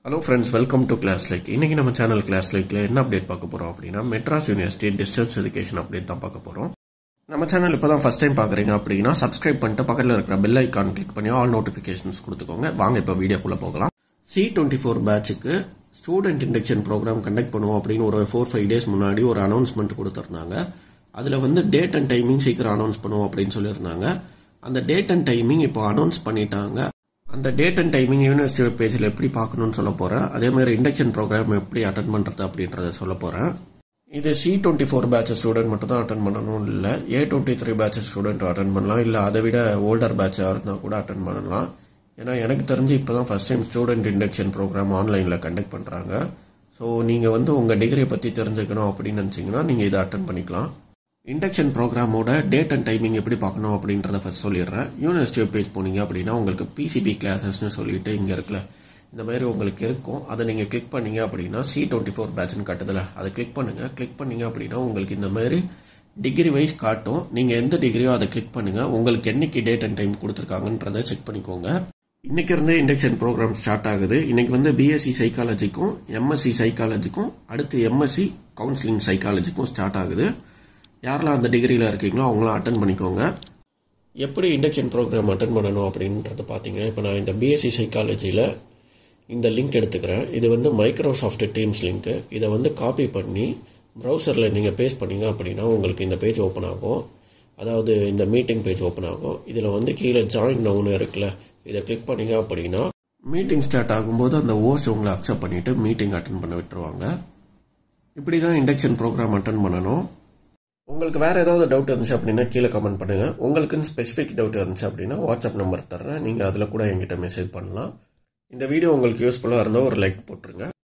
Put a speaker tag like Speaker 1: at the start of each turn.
Speaker 1: hello friends welcome to class like இன்றைக்கி நம்ம channel class லைக்கில் என்ன அப்டேட் பார்க்க போகிறோம் அப்படின்னா Madras university distance education update தான் பார்க்க போகிறோம் நம்ம சேனல் இப்போ தான் ஃபஸ்ட் டைம் பார்க்குறீங்க அப்படின்னா சப்ஸ்கிரைப் பண்ணிட்டு பக்கத்தில் இருக்கிற பெல் ஐக்கான் கிளிக் பண்ணி ஆல் நோட்டிஃபிகேஷன்ஸ் கொடுத்துக்கோங்க வாங்க இப்போ வீடியோக்குள்ளே போகலாம் சி டுவெண்ட்டி ஃபோர் பேட்சுக்கு ஸ்டூடெண்ட் இண்டக்ஷன் ப்ரோக்ராம் கண்டக்ட் பண்ணுவோம் அப்படின்னு ஒரு ஃபோர் ஃபைவ் டேஸ் முன்னாடி ஒரு அனௌன்ஸ்மெண்ட் கொடுத்துருந்தாங்க அதில் வந்து டேட் அண்ட் டைமிங் சீக்கிரம் அனௌன்ஸ் பண்ணுவோம் அப்படின்னு சொல்லியிருந்தாங்க அந்த டேட் அண்ட் டைமிங் இப்போ அனௌன்ஸ் பண்ணிட்டாங்க அந்த date and timing university web பேஜில் எப்படி பார்க்கணும்னு சொல்ல போகிறேன் அதே மாதிரி இண்டக்ஷன் ப்ரோக்ராம் எப்படி அட்டன் பண்ணுறது அப்படின்றத சொல்ல போகிறேன் இது C twenty four batch student மட்டும் தான் அட்டன் பண்ணணும் இல்லை A twenty three batch student attend பண்ணலாம் இல்லை அதை விட ஓல்டர் பேட்சாக இருந்தால் கூட அட்டன் பண்ணலாம் ஏன்னா எனக்கு தெரிஞ்சு இப்போ தான் first time student induction program ஆன்லைனில் கண்டக்ட் பண்ணுறாங்க ஸோ நீங்கள் வந்து உங்கள் டிகிரியை பற்றி தெரிஞ்சுக்கணும் அப்படின்னு நினச்சிங்கன்னா நீங்கள் இதை அட்டன் பண்ணிக்கலாம் இண்டக்ஷன் ப்ரோக்ராமோட டேட் அண்ட் டைமிங் எப்படி பார்க்கணும் அப்படின்றத ஃபஸ்ட் சொல்லிடுறேன் யூனிவர்சிட்டி வெப் பேஜ் போனீங்க அப்படின்னா உங்களுக்கு பிசிபி கிளாஸஸ்னு சொல்லிட்டு இங்கே இருக்குல்ல இந்த மாதிரி உங்களுக்கு இருக்கும் அதை நீங்கள் கிளிக் பண்ணீங்க அப்படின்னா சி டுவெண்ட்டி ஃபோர் பேட்ச்னு காட்டுதில்ல அதை கிளிக் பண்ணுங்கள் கிளிக் பண்ணீங்க அப்படின்னா உங்களுக்கு இந்த மாதிரி டிகிரி வைஸ் காட்டும் நீங்கள் எந்த டிகிரியோ அதை கிளிக் பண்ணுங்கள் உங்களுக்கு என்னைக்கு டேட் அண்ட் டைம் கொடுத்துருக்காங்கன்றதை செக் பண்ணிக்கோங்க இன்னைக்கு இருந்தே இண்டக்ஷன் ப்ரோக்ராம் ஸ்டார்ட் ஆகுது இன்னைக்கு வந்து பிஎஸ்சி சைக்காலஜிக்கும் எம்எஸ்சி சைக்காலஜிக்கும் அடுத்து எம்எஸ்சி கவுன்சிலிங் சைக்காலஜிக்கும் ஸ்டார்ட் ஆகுது யாரெல்லாம் அந்த டிகிரியில் இருக்கீங்களோ அவங்களாம் அட்டன் பண்ணிக்கோங்க எப்படி இண்டக்ஷன் ப்ரோக்ராம் அட்டன் பண்ணணும் அப்படின்றது பார்த்தீங்கன்னா இப்போ நான் இந்த பிஎஸ்சி சைக்காலஜியில் இந்த லிங்க் எடுத்துக்கிறேன் இது வந்து மைக்ரோசாஃப்ட் டீம்ஸ் லிங்க்கு இதை வந்து காப்பி பண்ணி ப்ரௌசரில் நீங்கள் பேஸ்ட் பண்ணீங்க அப்படின்னா உங்களுக்கு இந்த பேஜ் ஓப்பன் ஆகும் அதாவது இந்த மீட்டிங் பேஜ் ஓப்பன் ஆகும் இதில் வந்து கீழே ஜாயின் நவுன்னு இருக்குல்ல இதை கிளிக் பண்ணீங்க அப்படின்னா மீட்டிங் ஸ்டார்ட் ஆகும்போது அந்த ஓஸ்ட் உங்களை அக்செப்ட் பண்ணிவிட்டு மீட்டிங் அட்டன் பண்ண விட்டுருவாங்க இப்படி தான் இண்டக்ஷன் ப்ரோக்ராம் அட்டன் பண்ணணும் உங்களுக்கு வேறு ஏதாவது டவுட் இருந்துச்சு அப்படின்னா கீழே கமெண்ட் பண்ணுங்கள் உங்களுக்குன்னு ஸ்பெசிஃபிக் டவுட் இருந்துச்சு அப்படின்னா வாட்ஸ்அப் நம்பர் தர்றேன் நீங்கள் அதில் கூட என்கிட்ட மெசேஜ் பண்ணலாம் இந்த வீடியோ உங்களுக்கு யூஸ்ஃபுல்லாக இருந்தால் ஒரு லைக் போட்டுருங்க